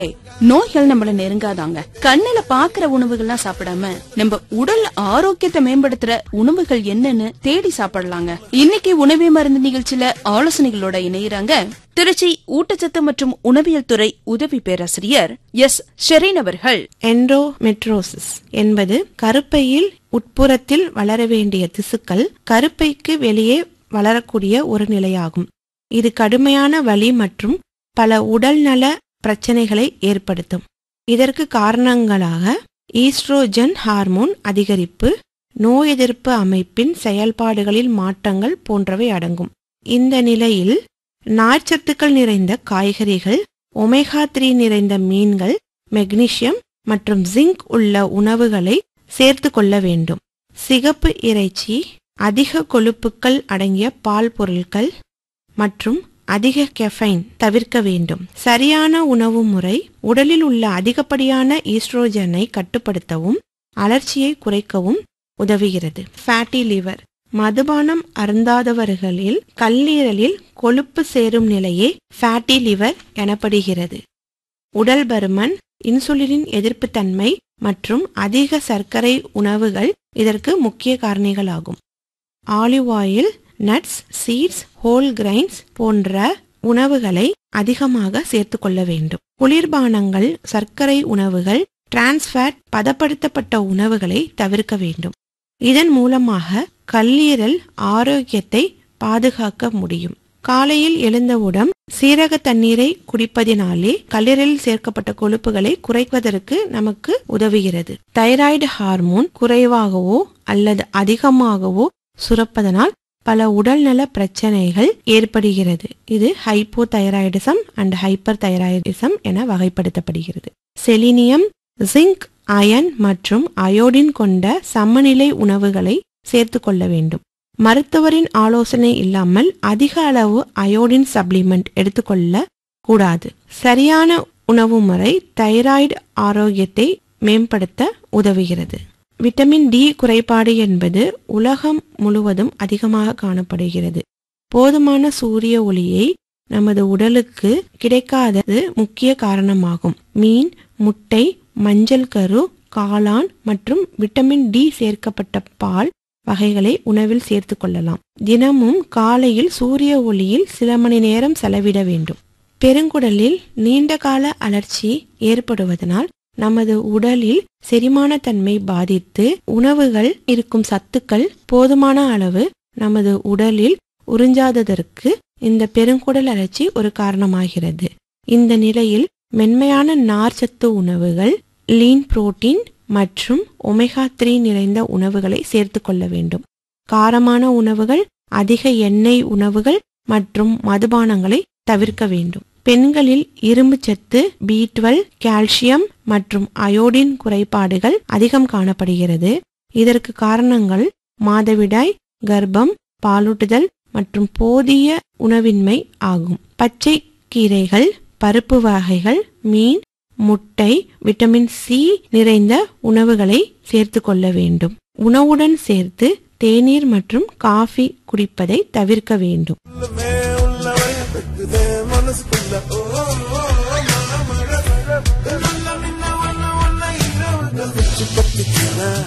நோய்கள் நம்மள நெருங்காதாங்க கண்ணுல பாக்குற உணவுகள்லாம் சாப்பிடாம நம்ம உடல் ஆரோக்கியத்தை மேம்படுத்துற உணவுகள் என்னன்னு தேடி சாப்பிடலாங்க இன்னைக்கு உணவே மருந்து நிகழ்ச்சியில ஆலோசனைகளோட இணையறாங்க திருச்சி ஊட்டச்சத்து மற்றும் உணவியல் துறை உதவி பேராசிரியர் எஸ் ஷெரீன் அவர்கள் என்டோமெட்ரோசிஸ் என்பது கருப்பையில் உட்புறத்தில் வளர வேண்டிய திசுக்கள் கருப்பைக்கு வெளியே வளரக்கூடிய ஒரு நிலையாகும் இது கடுமையான வலி மற்றும் பல உடல்நல பிரச்சனைகளை ஏற்படுத்தும் இதற்கு காரணங்களாக ஈஸ்ட்ரோஜன் ஹார்மோன் அதிகரிப்பு நோய் எதிர்ப்பு அமைப்பின் செயல்பாடுகளில் மாற்றங்கள் போன்றவை அடங்கும் இந்த நிலையில் நார்ச்சத்துக்கள் நிறைந்த காய்கறிகள் ஒமேகா த்ரீ நிறைந்த மீன்கள் மெக்னீசியம் மற்றும் ஜிங்க் உள்ள உணவுகளை சேர்த்து கொள்ள வேண்டும் சிகப்பு இறைச்சி அதிக கொழுப்புக்கள் அடங்கிய பால் பொருட்கள் மற்றும் அதிக கெஃபைன் தவிர்க்க வேண்டும் சரியான உணவு முறை உடலில் உள்ள அதிகப்படியான ஈஸ்ட்ரோஜனை கட்டுப்படுத்தவும் அலர்ச்சியை குறைக்கவும் உதவுகிறது ஃபேட்டி லிவர் மதுபானம் அருந்தாதவர்களில் கல்லீரலில் கொழுப்பு சேரும் நிலையே ஃபேட்டி லிவர் எனப்படுகிறது உடல் பருமன் இன்சுலினின் எதிர்ப்புத்தன்மை மற்றும் அதிக சர்க்கரை உணவுகள் இதற்கு முக்கிய காரணிகளாகும் olive oil nuts seeds whole grains போன்ற உணவுகளை அதிகமாக சேர்த்து கொள்ள வேண்டும் குளிர்பானங்கள் சர்க்கரை உணவுகள் டிரான்ஸ்ஃபேட் பதப்படுத்தப்பட்ட உணவுகளை தவிர்க்க வேண்டும் இதன் மூலமாக கல்லீரல் ஆரோக்கியத்தை பாதுகாக்க முடியும் காலையில் எழுந்தவுடன் சீரக தண்ணீரை குடிப்பதினாலே கல்லீரலில் சேர்க்கப்பட்ட கொழுப்புகளை குறைப்பதற்கு நமக்கு உதவுகிறது தைராய்டு ஹார்மோன் குறைவாகவோ அல்லது அதிகமாகவோ சுரப்பதனால் பல உடல்நல பிரச்சனைகள் ஏற்படுகிறது இது hypothyroidism and hyperthyroidism என வகைப்படுத்தப்படுகிறது செலினியம் ஜிங்க் அயன் மற்றும் அயோடின் கொண்ட சமநிலை உணவுகளை சேர்த்து கொள்ள வேண்டும் மருத்துவரின் ஆலோசனை இல்லாமல் அதிக அளவு அயோடின் சப்ளிமெண்ட் எடுத்துக்கொள்ள கூடாது சரியான உணவு முறை தைராய்டு ஆரோக்கியத்தை மேம்படுத்த உதவுகிறது விட்டமின் டி குறைபாடு என்பது உலகம் முழுவதும் அதிகமாக காணப்படுகிறது போதுமான சூரிய ஒளியை நமது உடலுக்கு கிடைக்காதது முக்கிய காரணமாகும் மீன் முட்டை மஞ்சள் கரு காளான் மற்றும் விட்டமின் டி சேர்க்கப்பட்ட பால் வகைகளை உணவில் சேர்த்து கொள்ளலாம் தினமும் காலையில் சூரிய ஒளியில் சில மணி நேரம் செலவிட வேண்டும் பெருங்குடலில் நீண்டகால அலர்ச்சி ஏற்படுவதனால் நமது உடலில் செரிமான தன்மை பாதித்து உணவுகள் இருக்கும் சத்துக்கள் போதுமான அளவு நமது உடலில் உறிஞ்சாததற்கு இந்த பெருங்குடல் அழற்சி ஒரு காரணமாகிறது இந்த நிலையில் மென்மையான நார்ச்சத்து உணவுகள் லீன் புரோட்டீன் மற்றும் ஒமேகா த்ரீ நிறைந்த உணவுகளை சேர்த்து கொள்ள வேண்டும் காரமான உணவுகள் அதிக எண்ணெய் உணவுகள் மற்றும் மதுபானங்களை தவிர்க்க வேண்டும் பெண்களில் இரும்புச்சத்து பி டுவெல் கால்சியம் மற்றும் அயோடின் குறைபாடுகள் அதிகம் காணப்படுகிறது இதற்கு காரணங்கள் மாதவிடாய் கர்ப்பம் பாலூட்டுதல் மற்றும் போதிய உணவின்மை ஆகும் பச்சை கீரைகள் பருப்பு வகைகள் மீன் முட்டை விட்டமின் சி நிறைந்த உணவுகளை சேர்த்து கொள்ள வேண்டும் உணவுடன் சேர்த்து தேநீர் மற்றும் காஃபி குடிப்பதை தவிர்க்க வேண்டும் உள்ளமே உள்ளவள் வெக்குதே மனசுக்குள்ள ஓ ஓ, ஓ, மன மழை நல்ல மின்ன ஒன்ன ஒன்ன இரவுல வச்சு பத்திக்கிறேன்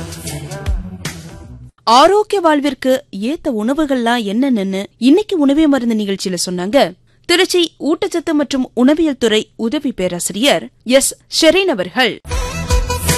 ஆரோக்கிய வாழ்விற்கு ஏத்த உணவுகள்லாம் என்னென்னு இன்னைக்கு உணவே மருந்து நிகழ்ச்சியில சொன்னாங்க திருச்சி ஊட்டச்சத்து மற்றும் உணவியல் துறை உதவி பேராசிரியர் எஸ் ஷெரீன் அவர்கள்